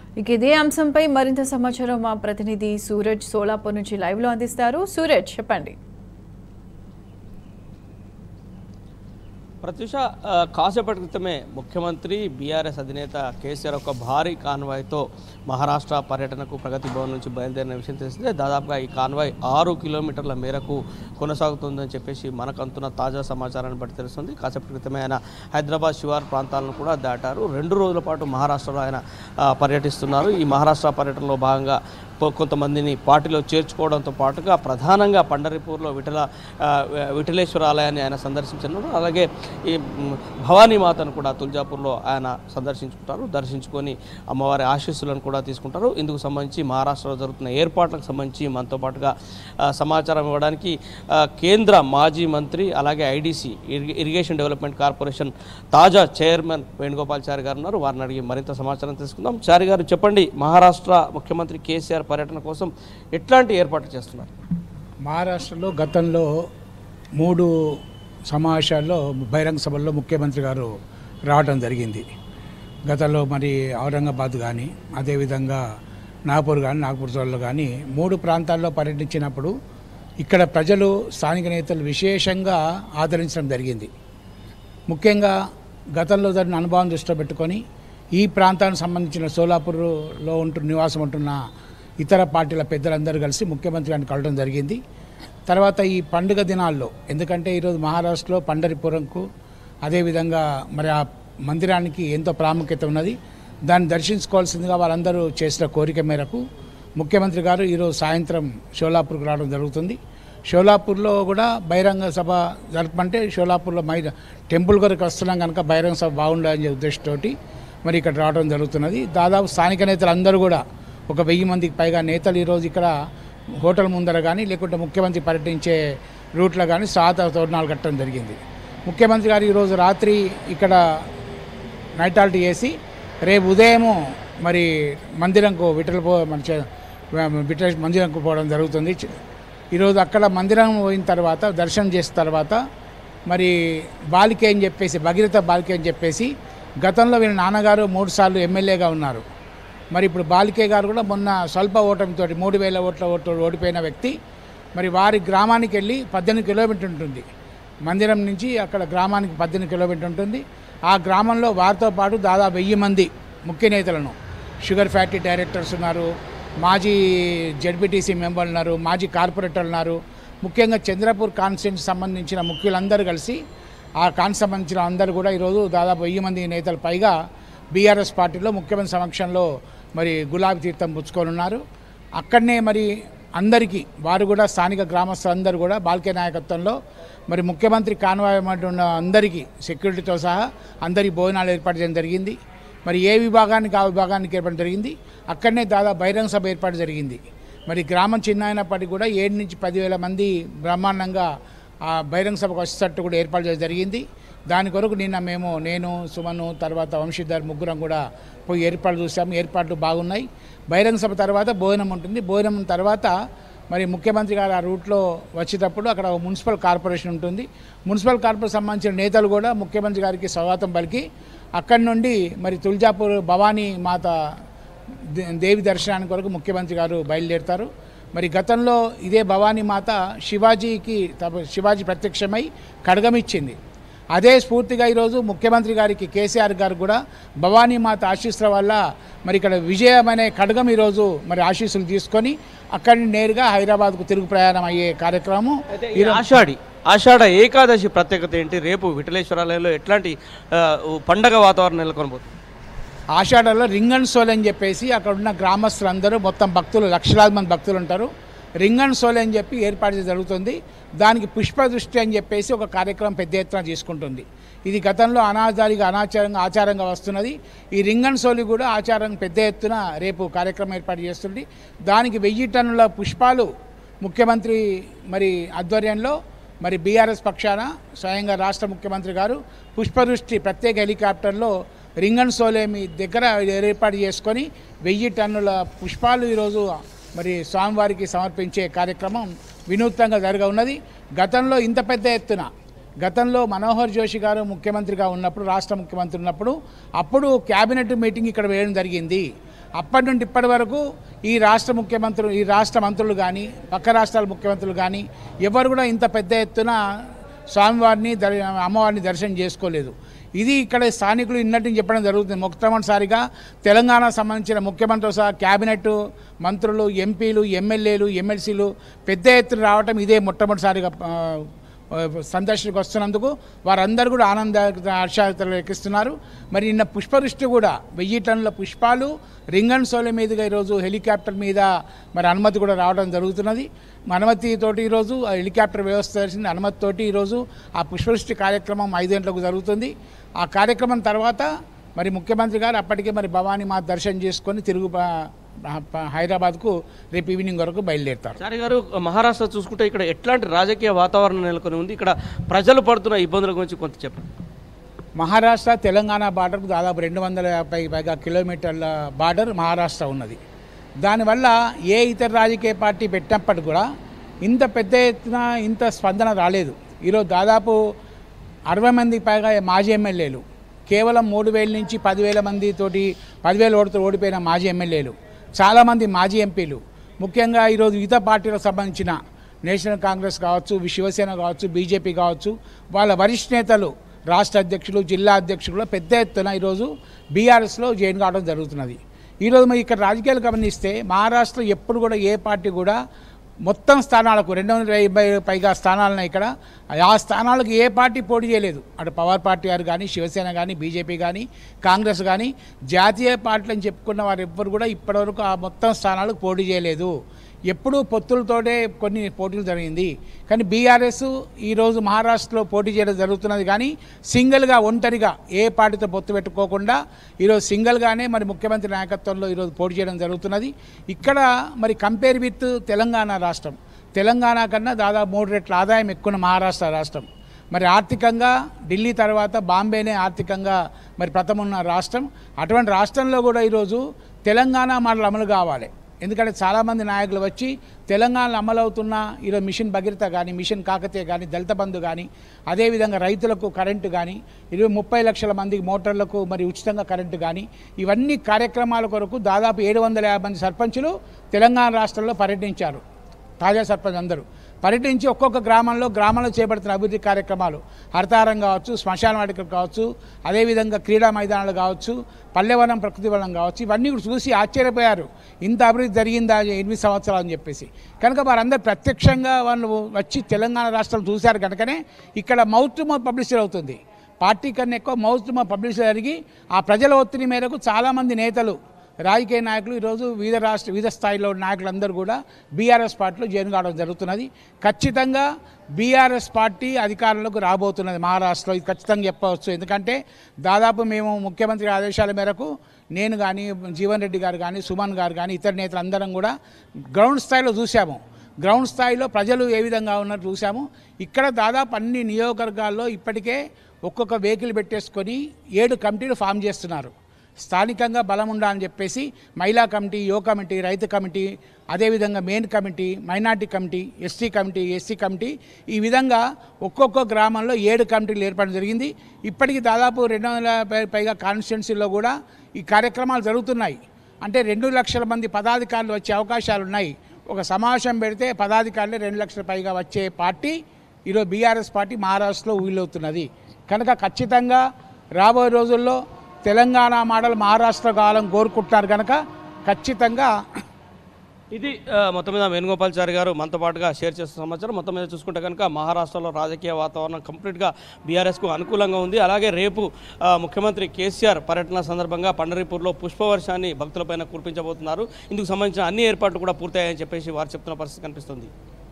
ఇక ఇదే అంశంపై మరింత సమాచారం మా ప్రతినిధి సూరజ్ సోలాపూర్ నుంచి లైవ్ లో అందిస్తారు సూరజ్ చెప్పండి ప్రత్యూష ఆ, కాసేపటి క్రితమే ముఖ్యమంత్రి బీఆర్ఎస్ అధినేత కేసీఆర్ ఒక భారీ కాన్వాయ్తో మహారాష్ట్ర పర్యటనకు ప్రగతి భవన్ నుంచి బయలుదేరిన విషయం తెలిసిందే దాదాపుగా ఈ కాన్వాయ్ ఆరు కిలోమీటర్ల మేరకు కొనసాగుతుందని చెప్పేసి మనకు అందుతున్న తాజా సమాచారాన్ని బట్టి తెలుస్తుంది కాసేపటి క్రితమే ఆయన హైదరాబాద్ శివార్ ప్రాంతాలను కూడా దాటారు రెండు రోజుల పాటు మహారాష్ట్రలో ఆయన ఆ, పర్యటిస్తున్నారు ఈ మహారాష్ట్ర పర్యటనలో భాగంగా కొ- కొంతమందిని పార్టీలో చేర్చుకోవడంతో పాటుగా ప్రధానంగా పండరిపూర్లో విఠల ఆ, విఠలేశ్వర ఆలయాన్ని ఆయన సందర్శించున్నారు అలాగే ఈ మ్, భవానీ మాతను కూడా తుల్జాపూర్లో ఆయన సందర్శించుకుంటారు దర్శించుకొని అమ్మవారి ఆశీస్సులను కూడా తీసుకుంటారు ఇందుకు సంబంధించి మహారాష్ట్రలో జరుగుతున్న ఏర్పాట్లకు సంబంధించి మనతో పాటుగా ఆ, సమాచారం ఇవ్వడానికి ఆ, కేంద్ర మాజీ మంత్రి అలాగే ఐడీసీ ఇరిగేషన్ డెవలప్మెంట్ కార్పొరేషన్ తాజా చైర్మన్ వేణుగోపాల్ చారి గారు ఉన్నారు వారిని అడిగి మరింత సమాచారం తీసుకుందాం చారి గారు చెప్పండి మహారాష్ట్ర ముఖ్యమంత్రి కేసీఆర్ పర్యటన కోసం ఎట్లాంటి ఏర్పాట్లు చేస్తున్నారు మహారాష్ట్రలో గతంలో మూడు సమావేశాల్లో బహిరంగ సభల్లో ముఖ్యమంత్రి గారు రావడం జరిగింది గతంలో మరి ఔరంగాబాద్ కానీ అదేవిధంగా నాగపూర్ కానీ నాగపూర్ జోన్లో కానీ మూడు ప్రాంతాల్లో పర్యటించినప్పుడు ఇక్కడ ప్రజలు స్థానిక నేతలు విశేషంగా ఆదరించడం జరిగింది ముఖ్యంగా గతంలో జరిగిన అనుభవం దృష్టిలో పెట్టుకొని ఈ ప్రాంతానికి సంబంధించిన సోలాపూర్లో ఉంటున్న నివాసం ఉంటున్న ఇతర పార్టీల పెద్దలందరూ కలిసి ముఖ్యమంత్రి గారిని కలవడం జరిగింది తర్వాత ఈ పండుగ దినాల్లో ఎందుకంటే ఈరోజు మహారాష్ట్రలో పండరిపురంకు అదేవిధంగా మరి ఆ మందిరానికి ఎంతో ప్రాముఖ్యత ఉన్నది దాన్ని దర్శించుకోవాల్సిందిగా వాళ్ళందరూ చేసిన కోరిక మేరకు ముఖ్యమంత్రి గారు ఈరోజు సాయంత్రం షోలాపూర్కి రావడం జరుగుతుంది షోలాపూర్లో కూడా బహిరంగ సభ జరపమంటే షోలాపూర్లో మై టెంపుల్ కొరకు వస్తున్నాం కనుక బహిరంగ సభ బాగుండాలనే ఉద్దేశంతో మరి ఇక్కడ రావడం జరుగుతున్నది దాదాపు స్థానిక నేతలు అందరూ కూడా ఒక వెయ్యి మందికి పైగా నేతలు ఈరోజు ఇక్కడ హోటల్ ముందర కానీ లేకుంటే ముఖ్యమంత్రి పర్యటించే రూట్లో కానీ స్వాత తోరణాలు కట్టడం జరిగింది ముఖ్యమంత్రి గారు ఈరోజు రాత్రి ఇక్కడ నైట్ హాల్ట్ చేసి రేపు ఉదయము మరి మందిరంకు విఠల పో మన చే- విఠల మందిరంకు పోవడం జరుగుతుంది చ- ఈరోజు అక్కడ మందిరం పోయిన తర్వాత దర్శనం చేసిన తర్వాత మరి బాలికే అని చెప్పేసి భగీరథ బాలికే అని చెప్పేసి గతంలో వీళ్ళ నాన్నగారు మూడు సార్లు ఎమ్మెల్యేగా ఉన్నారు మరి ఇప్పుడు బాలికే గారు కూడా మొన్న స్వల్ప ఓటమితో మూడు వేల ఓట్ల ఓటు ఓడిపోయిన వ్యక్తి మరి వారి గ్రామానికి వెళ్ళి పద్దెనిమిది కిలోమీటర్ ఉంటుంది మందిరం నుంచి అక్కడ గ్రామానికి పద్దెనిమిది కిలోమీటర్ ఉంటుంది ఆ గ్రామంలో వారితో పాటు దాదాపు వెయ్యి మంది ముఖ్య నేతలను షుగర్ ఫ్యాక్టరీ డైరెక్టర్స్ ఉన్నారు మాజీ జడ్పీటీసీ మెంబర్లు ఉన్నారు మాజీ కార్పొరేటర్లు ఉన్నారు ముఖ్యంగా చంద్రపూర్ కాన్స్టిట్యూన్సీ సంబంధించిన ముఖ్యులందరూ కలిసి ఆ కాన్ సంబంధించిన అందరూ కూడా ఈరోజు దాదాపు వెయ్యి మంది నేతలు పైగా బీఆర్ఎస్ పార్టీలో ముఖ్యమంత్రి సమక్షంలో మరి గులాబీ తీర్థం పుచ్చుకొని ఉన్నారు అక్కడనే మరి అందరికీ వారు కూడా స్థానిక గ్రామస్తులందరూ కూడా బాల్కే నాయకత్వంలో మరి ముఖ్యమంత్రి కాన్వాయ్ ఉన్న అందరికీ సెక్యూరిటీతో సహా అందరికీ భోజనాలు ఏర్పాటు చేయడం జరిగింది మరి ఏ విభాగానికి ఆ విభాగానికి ఏర్పాటు జరిగింది అక్కడనే దాదాపు బహిరంగ సభ ఏర్పాటు జరిగింది మరి గ్రామం చిన్న అయినప్పటికీ కూడా ఏడు నుంచి పదివేల మంది బ్రహ్మాండంగా ఆ బహిరంగ సభకు వచ్చేటట్టు కూడా ఏర్పాటు చేయడం జరిగింది దాని కొరకు నిన్న మేము నేను సుమను తర్వాత వంశీధర్ ముగ్గురం కూడా పోయి ఏర్పాట్లు చూసాము ఏర్పాట్లు బాగున్నాయి బహిరంగ సభ తర్వాత భోజనం ఉంటుంది భోజనం తర్వాత మరి ముఖ్యమంత్రి గారు ఆ రూట్లో వచ్చేటప్పుడు అక్కడ ఒక మున్సిపల్ కార్పొరేషన్ ఉంటుంది మున్సిపల్ కార్పొరేషన్ సంబంధించిన నేతలు కూడా ముఖ్యమంత్రి గారికి స్వాగతం పలికి అక్కడి నుండి మరి తుల్జాపూర్ భవానీ మాత దే- దేవి దర్శనానికి కొరకు ముఖ్యమంత్రి గారు బయలుదేరుతారు మరి గతంలో ఇదే భవానీ మాత శివాజీకి తప- శివాజీ ప్రత్యక్షమై ఖడ్గమిచ్చింది అదే స్ఫూర్తిగా ఈరోజు ముఖ్యమంత్రి గారికి కేసీఆర్ గారు కూడా భవానీ మాత ఆశీస్సుల వల్ల మరి ఇక్కడ విజయం అనే ఖడ్గం ఈరోజు మరి ఆశీస్సులు తీసుకొని అక్కడి నుండి నేరుగా హైదరాబాద్కు తిరుగు ప్రయాణం అయ్యే కార్యక్రమం అయితే ఈ ఆషాఢి ఆషాఢ ఏకాదశి ప్రత్యేకత ఏంటి రేపు విఠలేశ్వరాలయంలో ఎట్లాంటి ఆ, పండగ వాతావరణం నెలకొనబోతుంది ఆషాఢంలో రింగన్ సోల్ అని చెప్పేసి అక్కడ ఉన్న గ్రామస్తులందరూ మొత్తం భక్తులు లక్షలాది మంది భక్తులు ఉంటారు రింగన్ సోల్ అని చెప్పి ఏర్పాటు చేయడం జరుగుతుంది దానికి పుష్ప దృష్టి అని చెప్పేసి ఒక కార్యక్రమం పెద్ద ఎత్తున తీసుకుంటుంది ఇది గతంలో అనాచారిగా అనాచారంగా ఆచారంగా వస్తున్నది ఈ రింగన్ సోలి కూడా ఆచారం పెద్ద ఎత్తున రేపు కార్యక్రమం ఏర్పాటు చేస్తుంది దానికి వెయ్యి టన్నుల పుష్పాలు ముఖ్యమంత్రి మరి ఆధ్వర్యంలో మరి బీఆర్ఎస్ పక్షాన స్వయంగా రాష్ట్ర ముఖ్యమంత్రి గారు పుష్పదృష్టి ప్రత్యేక హెలికాప్టర్లో రింగన్ సోలేమి దగ్గర ఏర్పాటు చేసుకొని వెయ్యి టన్నుల పుష్పాలు ఈరోజు మరి స్వామివారికి సమర్పించే కార్యక్రమం వినూత్నంగా జరగ ఉన్నది గతంలో ఇంత పెద్ద ఎత్తున గతంలో మనోహర్ జోషి గారు ముఖ్యమంత్రిగా ఉన్నప్పుడు రాష్ట్ర ముఖ్యమంత్రి ఉన్నప్పుడు అప్పుడు క్యాబినెట్ మీటింగ్ ఇక్కడ వేయడం జరిగింది అప్పటి నుండి ఇప్పటి వరకు ఈ రాష్ట్ర ముఖ్యమంత్రులు ఈ రాష్ట్ర మంత్రులు కానీ పక్క రాష్ట్రాల ముఖ్యమంత్రులు కానీ ఎవరు కూడా ఇంత పెద్ద ఎత్తున స్వామివారిని దర్ అమ్మవారిని దర్శనం చేసుకోలేదు ఇది ఇక్కడ స్థానికులు ఇన్నట్టు చెప్పడం జరుగుతుంది మొట్టమొదటిసారిగా తెలంగాణ సంబంధించిన ముఖ్యమంత్రులు సహా క్యాబినెట్ మంత్రులు ఎంపీలు ఎమ్మెల్యేలు ఎమ్మెల్సీలు పెద్ద ఎత్తున రావటం ఇదే మొట్టమొదటిసారిగా ఆ, సందర్శనకు వస్తున్నందుకు వారందరూ కూడా ఆనంద హర్షాతలు ఎక్కిస్తున్నారు మరి నిన్న పుష్పవృష్టి కూడా వెయ్యి టన్నుల పుష్పాలు రింగన్ సోల మీదుగా ఈరోజు హెలికాప్టర్ మీద మరి అనుమతి కూడా రావడం జరుగుతున్నది అనుమతి తోటి ఈరోజు ఆ హెలికాప్టర్ వ్యవస్థ తెలిసింది అనుమతితోటి ఈరోజు ఆ పుష్పవృష్టి కార్యక్రమం ఐదు గంటలకు జరుగుతుంది ఆ కార్యక్రమం తర్వాత మరి ముఖ్యమంత్రి గారు అప్పటికే మరి భవానీ మా దర్శనం చేసుకొని తిరుగు ప- ప- హైదరాబాద్కు రేపు ఈవినింగ్ వరకు బయలుదేరుతారు చారి గారు మహారాష్ట్ర చూసుకుంటే ఇక్కడ ఎట్లాంటి రాజకీయ వాతావరణం నెలకొని ఉంది ఇక్కడ ప్రజలు పడుతున్న ఇబ్బందుల గురించి కొంత చెప్పండి మహారాష్ట్ర తెలంగాణ బార్డర్కు దాదాపు రెండు వందల యాభై పైగా కిలోమీటర్ల బార్డర్ మహారాష్ట్ర ఉన్నది దానివల్ల ఏ ఇతర రాజకీయ పార్టీ పెట్టినప్పటికి కూడా ఇంత పెద్ద ఎత్తున ఇంత స్పందన రాలేదు ఈరోజు దాదాపు అరవై మంది పైగా మాజీ ఎమ్మెల్యేలు కేవలం మూడు వేల నుంచి పదివేల మంది తోటి పదివేల ఓటుతో ఓడిపోయిన మాజీ ఎమ్మెల్యేలు చాలామంది మాజీ ఎంపీలు ముఖ్యంగా ఈరోజు వివిధ పార్టీలకు సంబంధించిన నేషనల్ కాంగ్రెస్ కావచ్చు శివసేన కావచ్చు బీజేపీ కావచ్చు వాళ్ళ వరిష్ఠ నేతలు రాష్ట్ర అధ్యక్షులు జిల్లా అధ్యక్షులు కూడా పెద్ద ఎత్తున ఈరోజు బీఆర్ఎస్లో జాయిన్ కావడం జరుగుతున్నది ఈరోజు మరి ఇక్కడ రాజకీయాలు గమనిస్తే మహారాష్ట్ర ఎప్పుడు కూడా ఏ పార్టీ కూడా మొత్తం స్థానాలకు రెండు వందల యాభై పైగా స్థానాలను ఇక్కడ ఆ స్థానాలకు ఏ పార్టీ పోటీ చేయలేదు అటు పవర్ పార్టీ గారు కానీ శివసేన కానీ బీజేపీ కానీ కాంగ్రెస్ కానీ జాతీయ పార్టీలు అని చెప్పుకున్న వారు ఎవ్వరు కూడా ఇప్పటివరకు ఆ మొత్తం స్థానాలకు పోటీ చేయలేదు ఎప్పుడూ పొత్తులతోటే కొన్ని పోటీలు జరిగింది కానీ బీఆర్ఎస్ ఈరోజు మహారాష్ట్రలో పోటీ చేయడం జరుగుతున్నది కానీ సింగిల్గా ఒంటరిగా ఏ పార్టీతో పొత్తు పెట్టుకోకుండా ఈరోజు సింగిల్గానే మరి ముఖ్యమంత్రి నాయకత్వంలో ఈరోజు పోటీ చేయడం జరుగుతున్నది ఇక్కడ మరి కంపేర్ విత్ తెలంగాణ రాష్ట్రం తెలంగాణ కన్నా దాదాపు మూడు రెట్ల ఆదాయం ఎక్కువ ఉన్న మహారాష్ట్ర రాష్ట్రం మరి ఆర్థికంగా ఢిల్లీ తర్వాత బాంబేనే ఆర్థికంగా మరి ప్రథమ ఉన్న రాష్ట్రం అటువంటి రాష్ట్రంలో కూడా ఈరోజు తెలంగాణ మోడల్ అమలు కావాలి ఎందుకంటే చాలామంది నాయకులు వచ్చి తెలంగాణలో అమలవుతున్న ఈరోజు మిషన్ భగీరథ కానీ మిషన్ కాకతీయ కానీ దళిత బంధు కానీ అదేవిధంగా రైతులకు కరెంటు కానీ ఇరవై ముప్పై లక్షల మందికి మోటార్లకు మరి ఉచితంగా కరెంటు కానీ ఇవన్నీ కార్యక్రమాల కొరకు దాదాపు ఏడు వందల యాభై మంది సర్పంచులు తెలంగాణ రాష్ట్రంలో పర్యటించారు తాజా సర్పంచ్ అందరూ పర్యటించి ఒక్కొక్క గ్రామంలో గ్రామంలో చేపడుతున్న అభివృద్ధి కార్యక్రమాలు హరితారం కావచ్చు శ్మశాన వాటికలు కావచ్చు అదేవిధంగా క్రీడా మైదానాలు కావచ్చు పల్లెవనం ప్రకృతి వనం కావచ్చు ఇవన్నీ కూడా చూసి ఆశ్చర్యపోయారు ఇంత అభివృద్ధి జరిగిందా ఎనిమిది సంవత్సరాలు అని చెప్పేసి కనుక వారందరూ ప్రత్యక్షంగా వాళ్ళు వచ్చి తెలంగాణ రాష్ట్రం చూశారు కనుకనే ఇక్కడ మౌత్ టు మౌత్ పబ్లిసిటీ అవుతుంది పార్టీ కన్నా ఎక్కువ మౌత్ టు మౌత్ పబ్లిసిటీ జరిగి ఆ ప్రజల ఒత్తిడి మేరకు చాలామంది నేతలు రాజకీయ నాయకులు ఈరోజు వివిధ రాష్ట్ర వివిధ స్థాయిలో ఉన్న నాయకులందరూ కూడా బీఆర్ఎస్ పార్టీలో జాయిన్ కావడం జరుగుతున్నది ఖచ్చితంగా బీఆర్ఎస్ పార్టీ అధికారంలోకి రాబోతున్నది మహారాష్ట్రలో ఇది ఖచ్చితంగా చెప్పవచ్చు ఎందుకంటే దాదాపు మేము ముఖ్యమంత్రి ఆదేశాల మేరకు నేను కానీ జీవన్ రెడ్డి గారు కానీ సుమన్ గారు కానీ ఇతర నేతలు అందరం కూడా గ్రౌండ్ స్థాయిలో చూసాము గ్రౌండ్ స్థాయిలో ప్రజలు ఏ విధంగా ఉన్నట్టు చూసాము ఇక్కడ దాదాపు అన్ని నియోజకవర్గాల్లో ఇప్పటికే ఒక్కొక్క వెహికల్ పెట్టేసుకొని ఏడు కమిటీలు ఫామ్ చేస్తున్నారు స్థానికంగా బలం ఉండాలని చెప్పేసి మహిళా కమిటీ యువ కమిటీ రైతు కమిటీ అదేవిధంగా main committee minority committee ST committee SC committee ఈ విధంగా ఒక్కొక్క గ్రామంలో ఏడు కమిటీలు ఏర్పడడం జరిగింది ఇప్పటికి దాదాపు రెండు వందల పై- పైగా కాన్స్టిట్యున్సీలో కూడా ఈ కార్యక్రమాలు జరుగుతున్నాయి అంటే రెండు లక్షల మంది పదాధికారులు వచ్చే అవకాశాలు ఉన్నాయి ఒక సమావేశం పెడితే పదాధికారులే రెండు లక్షల పైగా వచ్చే పార్టీ ఈరోజు బీఆర్ఎస్ పార్టీ మహారాష్ట్రలో వీలవుతున్నది కనుక ఖచ్చితంగా రాబోయే రోజుల్లో తెలంగాణ మోడల్ మహారాష్ట్ర కావాలని కోరుకుంటున్నారు కనుక ఖచ్చితంగా ఇది ఆ, మొత్తం మీద వేణుగోపాల్చారి గారు మనతో పాటుగా షేర్ చేస్తున్న సమాచారం మొత్తం మీద చూసుకుంటే కనుక మహారాష్ట్రలో రాజకీయ వాతావరణం కంప్లీట్గా బీఆర్ఎస్కు అనుకూలంగా ఉంది అలాగే రేపు ఆ, ముఖ్యమంత్రి కేసీఆర్ పర్యటన సందర్భంగా పండరీపూర్లో పుష్పవర్షాన్ని భక్తులపైన కురిపించబోతున్నారు ఇందుకు సంబంధించిన అన్ని ఏర్పాట్లు కూడా పూర్తయ్యాయని చెప్పేసి వారు చెప్తున్న పరిస్థితి కనిపిస్తుంది